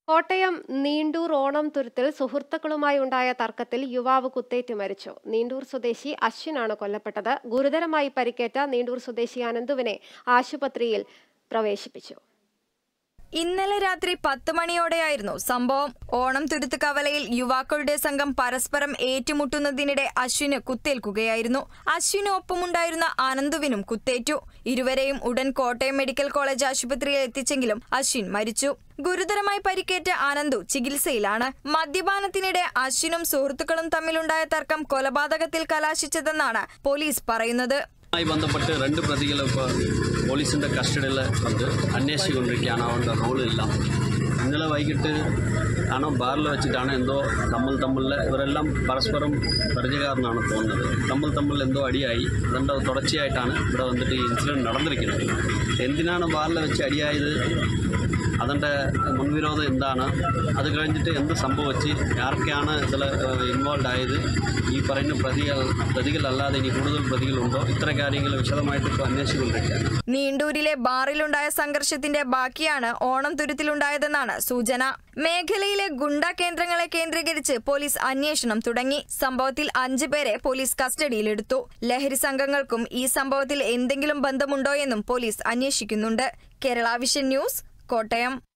കോട്ടയം നീണ്ടൂർ ഓണം തുരുത്തിൽ സുഹൃത്തുക്കളുമായി ഉണ്ടായ തർക്കത്തിൽ യുവാവ് കുത്തേറ്റ് മരിച്ചു നീണ്ടൂർ സ്വദേശി അശ്വിനാണ് കൊല്ലപ്പെട്ടത് ഗുരുതരമായി പരിക്കേറ്റ നീണ്ടൂർ സ്വദേശി അനന്തുവിനെ ആശുപത്രിയിൽ പ്രവേശിപ്പിച്ചു ഇന്നലെ രാത്രി പത്ത് മണിയോടെയായിരുന്നു സംഭവം ഓണം തുരുത്ത് കവലയിൽ യുവാക്കളുടെ സംഘം പരസ്പരം ഏറ്റുമുട്ടുന്നതിനിടെ അശ്വിന് കുത്തേൽക്കുകയായിരുന്നു അശ്വിന് ഒപ്പമുണ്ടായിരുന്ന ആനന്ദുവിനും കുത്തേറ്റു ഇരുവരെയും ഉടൻ കോട്ടയം മെഡിക്കൽ കോളേജ് ആശുപത്രിയിൽ എത്തിച്ചെങ്കിലും അശ്വിൻ മരിച്ചു ഗുരുതരമായി പരിക്കേറ്റ ആനന്ദു ചികിത്സയിലാണ് മദ്യപാനത്തിനിടെ അശ്വിനും സുഹൃത്തുക്കളും തമ്മിലുണ്ടായ തർക്കം കൊലപാതകത്തിൽ കലാശിച്ചതെന്നാണ് പോലീസ് പറയുന്നത് മായി ബന്ധപ്പെട്ട് രണ്ട് പ്രതികൾ ഇപ്പോൾ പോലീസിൻ്റെ കസ്റ്റഡിയിൽ ഉണ്ട് അന്വേഷിച്ചുകൊണ്ടിരിക്കുകയാണ് അവരുടെ റോളെല്ലാം ഇന്നലെ വൈകിട്ട് ആണ് ബാറിൽ വെച്ചിട്ടാണ് എന്തോ തമ്മിൽ തമ്മിൽ ഇവരെല്ലാം പരസ്പരം പരിചയക്കാരനാണ് തോന്നുന്നത് തമ്മിൽ തമ്മിൽ എന്തോ അടിയായി അതിൻ്റെ തുടർച്ചയായിട്ടാണ് ഇവിടെ വന്നിട്ട് ഈ ഇൻസിഡൻറ്റ് നടന്നിരിക്കുന്നത് എന്തിനാണ് ബാറിൽ വെച്ച് അടിയായത് അതിൻ്റെ മുൻവിരോധം എന്താണ് അത് കഴിഞ്ഞിട്ട് എന്ത് സംഭവിച്ച് ആർക്കാണ് ഇതിൽ ഇൻവോൾവ് ആയത് ഈ പറയുന്ന പ്രതികൾ പ്രതികളല്ലാതെ ഇനി കൂടുതൽ പ്രതികളുണ്ടോ ഇത്ര കാര്യങ്ങൾ വിശദമായിട്ട് ഇപ്പോൾ അന്വേഷിച്ചുകൊണ്ടിരിക്കുകയാണ് നീണ്ടൂരിലെ ബാറിലുണ്ടായ സംഘർഷത്തിന്റെ ബാക്കിയാണ് ഓണം തുരുത്തിലുണ്ടായതെന്നാണ് സൂചന മേഖലയിലെ ഗുണ്ട കേന്ദ്രങ്ങളെ കേന്ദ്രീകരിച്ച് പോലീസ് അന്വേഷണം തുടങ്ങി സംഭവത്തിൽ അഞ്ചു പേരെ പോലീസ് കസ്റ്റഡിയിലെടുത്തു ലഹരി സംഘങ്ങൾക്കും ഈ സംഭവത്തിൽ എന്തെങ്കിലും ബന്ധമുണ്ടോ എന്നും പോലീസ് അന്വേഷിക്കുന്നുണ്ട് കേരള വിഷൻ ന്യൂസ് കോട്ടയം